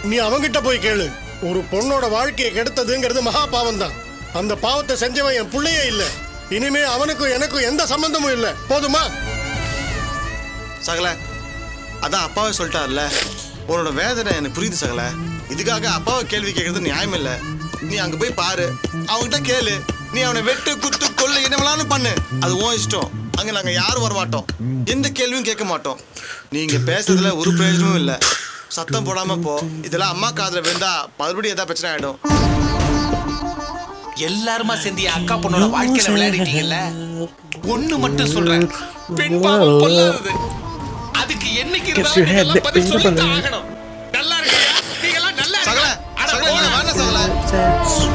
நீ அவங்கிட்ட போய் கேளு ஒரு பொண்ணோட வாழ்க்கையை கெடுத்ததுங்கிறது மகா பாவம் தான் அந்த பாவத்தை செஞ்சவன் என் புள்ளையே இல்ல இனிமே அவனுக்கும் எனக்கும் எந்த சம்பந்தமும் இல்ல போதுமா சகல அதான் அப்பாவே சொல்லிட்டார்ல உன்னோட வேதனை எனக்கு புரியுது சகல இதுக்காக அப்பாவை கேள்வி கேட்கறது நியாயம் இல்ல நீ அங்க போய் பாரு அவன்கிட்ட கேளு நீ அவனை வெட்டு குத்து கொல்லு என்ன வேணாலும் பண்ணு அது உன் இஷ்டம் அங்க நாங்க யாரும் வர மாட்டோம் எந்த கேள்வியும் கேட்க மாட்டோம் நீங்க பேசுறதுல ஒரு பிரயோஜனமும் இல்ல சத்தம் போடாம போ இதெல்லாம் அம்மா காதுல விழுந்தா மறுபடியும் ஏதாவது பிரச்சனை ஆயிடும் எல்லாருமா சேர்ந்து என் அக்கா பொண்ணோட வாழ்க்கையில விளையாடிட்டீங்கல்ல ஒண்ணு மட்டும் சொல்றேன் பெண் பாவம் கொல்லாதது அதுக்கு என்னைக்கு Gets your head இருந்தாலும் பதில் bit சொல்லித்தான் bigger than ஆகணும் நல்லா இருக்கியா நீங்க எல்லாம் நல்லா சகல இருக்கியா? அட சகல போடா. வேணாம் சகல That's